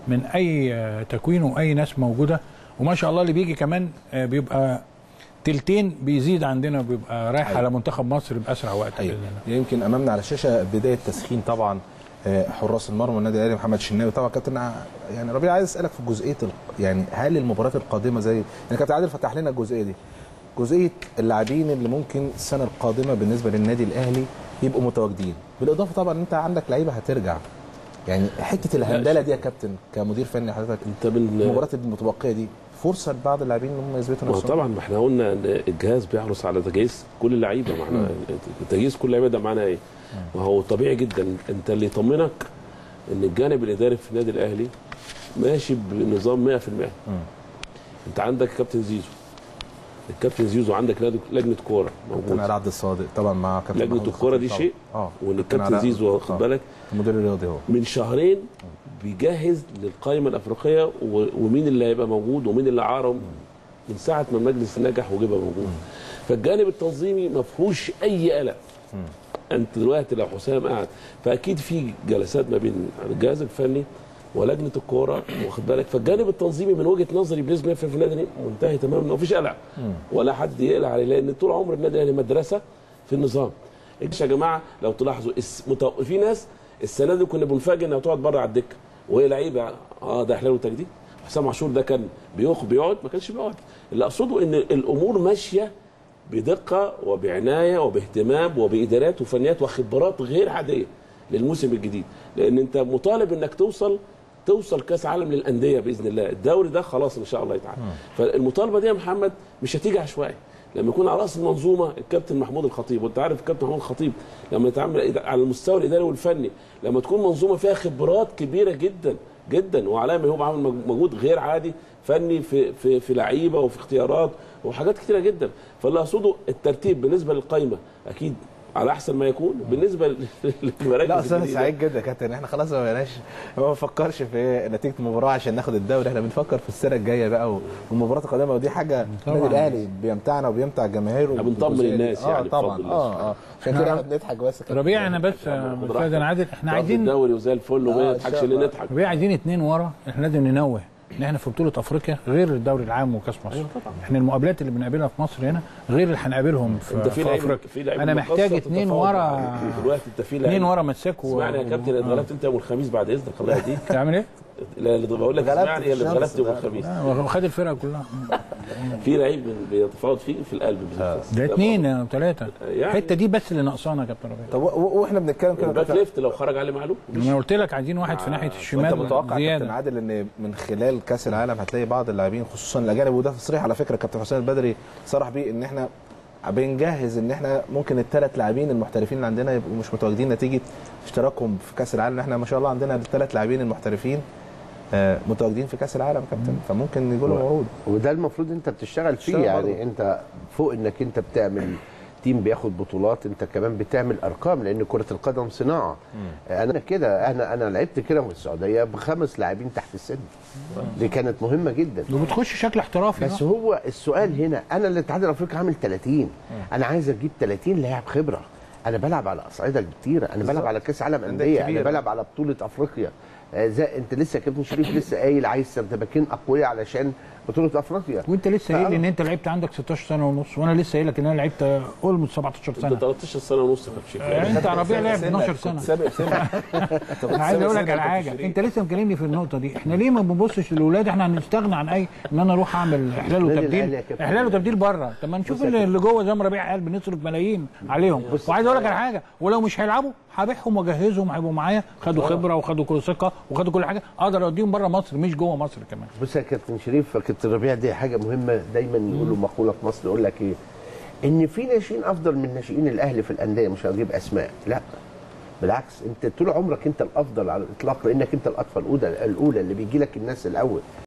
من اي آه، تكوين واي ناس موجوده وما شاء الله اللي بيجي كمان آه، بيبقى تلتين بيزيد عندنا بيبقى رايح أيوة. على منتخب مصر باسرع وقت ايوه بإذن الله. يمكن امامنا على الشاشه بدايه تسخين طبعا آه، حراس المرمى النادي الاهلي محمد الشناوي طبعا كابتن ع- يعني ربيع عايز اسالك في جزئيه ال- يعني هل المباريات القادمه زي يعني كابتن عادل فتح لنا الجزئيه دي جزئيه اللاعبين اللي ممكن السنه القادمه بالنسبه للنادي الاهلي يبقوا متواجدين بالاضافه طبعا ان انت عندك لعيبه هترجع يعني حته الهندله دي يا كابتن كمدير فني حضرتك انت من المباريات المتبقيه دي فرصه لبعض اللاعبين ان هم يثبتوا ما هو نفسهم طبعا ما احنا قلنا ان الجهاز بيحرص على تجهيز كل اللعيبه ما احنا تجهيز كل اللعيبه ده معناه ايه؟ ما هو طبيعي جدا انت اللي يطمنك ان الجانب الاداري في النادي الاهلي ماشي بنظام 100% انت عندك كابتن زيزو الكابتن زيزو عندك لجنه لجنة كوره كابتن موجود علي عبد الصادق طبعا مع كابتن لجنه محمود الكوره الخطيب دي طبعاً. شيء اه وان كابتن الكابتن علاء- زيزو واخد آه. بالك المدير الرياضي هو من شهرين بيجهز للقائمه الافريقيه و- ومين اللي هيبقى موجود ومين اللي عارم من ساعه ما المجلس نجح وجبها موجود فالجانب التنظيمي ما فيهوش اي قلق انت دلوقتي لو حسام قاعد فاكيد في جلسات ما بين الجهاز الفني ولجنه الكوره واخد بالك فالجانب التنظيمي من وجهه نظري بنسبه 100% في النادي الأهلي منتهي تماما ما فيش قلق ولا حد يقلق عليه لان طول عمر النادي الاهلي مدرسه في النظام يا جماعه لو تلاحظوا الس- متو... في ناس السنه دي كنا بنفاجئ انها تقعد بره على الدكه وهي لعيبه اه ده احلال وتجديد حسام عاشور ده كان بيخ بيقعد ما كانش بيقعد اللي اقصده ان الامور ماشيه بدقه وبعنايه وباهتمام وبادارات وفنيات وخبرات غير عاديه للموسم الجديد لان انت مطالب انك توصل توصل كاس عالم للانديه باذن الله الدوري ده خلاص ان شاء الله يتعاد فالمطالبه دي يا محمد مش هتيجي عشوائي لما يكون على راس المنظومه الكابتن محمود الخطيب وانت عارف الكابتن محمود الخطيب لما يتعامل على المستوى الاداري والفني لما تكون منظومه فيها خبرات كبيره جدا جدا وعلى ما هو عامل مجهود غير عادي فني في في في لعيبه وفي اختيارات وحاجات كتيره جدا فاللي اقصده الترتيب بالنسبه للقائمه اكيد على احسن ما يكون بالنسبه للمراكز لا اصل انا الجديدة. سعيد جدا يا كابتن احنا خلاص ما بقيناش ما بنفكرش في نتيجه المباراه عشان ناخد الدوري احنا بنفكر في السنه الجايه بقى والمباراه القادمه ودي حاجه طبعاً. النادي الاهلي بيمتعنا وبيمتع الجماهير احنا بنطمن بالجزئية دي. الناس اه يعني طبعا بفضل الله اه اه عشان كده احنا بنضحك بس يا كابتن. ربيع انا بس آه، خد استاذ راحتك. عادل احنا رد عايزين الدوري وزي الفل آه، وما إن نضحكش شاء ليه الله. نضحك ربيع عايزين اتنين ورا احنا لازم ننوه ان احنا في بطوله افريقيا غير الدوري العام وكاس مصر أيوة طبعا. احنا المقابلات اللي بنقابلها في مصر هنا غير اللي هنقابلهم في, انت في في لعيب افريقيا في لعيب انا مقصر محتاج اتنين تتفاوض ورا معاه. دلوقتي انت في لعيب اتنين ورا مساك و... اسمعني يا كابتن آه. اتغلبت انت يوم الخميس بعد اذنك الله يهديك تعمل ايه؟ لا اللي بقول لك غلبت اسمعني في اللي الشمس اتغلبت يوم ده. الخميس آه، خد الفرقه كلها في لعيب بيتفاوض فيه في القلب بالظبط. ده اتنين او ثلاثه يعني- الحته دي بس اللي ناقصانا يا كابتن ربيع طب و- و- واحنا بنتكلم كده يا الباك كابتن، ليفت لو خرج عليه معلوم انا قلت لك عايزين واحد في ناحيه وانت الشمال متوقع كابتن زياده عادل ان من خلال كاس العالم هتلاقي بعض اللاعبين خصوصا الاجانب وده تصريح على فكره كابتن حسين البدري صرح بيه ان احنا بنجهز ان احنا ممكن الثلاث لاعبين المحترفين اللي عندنا يبقوا مش متواجدين نتيجه اشتراكهم في كاس العالم احنا ما شاء الله عندنا الثلاث لاعبين المحترفين آه، متواجدين في كاس العالم كابتن فممكن يجوا لهم عروض وده المفروض انت بتشتغل فيه بتشتغل يعني برضه. انت فوق انك انت بتعمل تيم بياخد بطولات انت كمان بتعمل ارقام لان كره القدم صناعه انا كده انا انا لعبت كده في السعوديه بخمس لاعبين تحت السن دي كانت مهمه جدا وبتخش شكل احترافي بس بقى. هو السؤال هنا انا الاتحاد الافريقي عامل 30 انا عايز اجيب 30 لاعب خبره انا بلعب على اصعده كتيره انا بلعب على كاس عالم عندك انديه انا كبيرة. بلعب على بطوله افريقيا آه، زي انت لسه يا كابتن شريف لسه قايل عايز سردباكين اقوياء علشان بطوله افريقيا وانت لسه قايل فأنا- ان انت لعبت عندك 16 سنه ونص وانا لسه قايل لك ان انا لعبت اولموت 17 انت سنه 13 سنه ونص يا كابتن شريف. انت ربيع لعب سنك، 12 كنت سنه سابق سنك انا عايز اقول لك على حاجه انت لسه مكلمني في النقطه دي احنا ليه ما بنبصش للاولاد احنا هنستغنى عن اي ان انا اروح اعمل احلال النادي الأهلي وتبديل يا كابتن. احلال وتبديل بره طب ما نشوف اللي اللي جوه زي ما ربيع قال بنصرف ملايين عليهم وعايز اقول لك على حاجه ولو مش هيلعبوا هبيعهم واجهزهم هيبقوا معايا خدوا خبره وخدوا كل ثقه وخدوا كل حاجه اقدر اوديهم بره مصر مش جوه مصر كمان بص يا كابتن شريف كابتن ربيع دي حاجه مهمه دايما يقولوا مقوله في مصر يقول لك ايه ان في ناشئين افضل من ناشئين الاهلي في الانديه مش هجيب اسماء لا بالعكس انت طول عمرك انت الافضل على الاطلاق لانك انت الاطفال الاولى الاولى اللي بيجي لك الناس الاول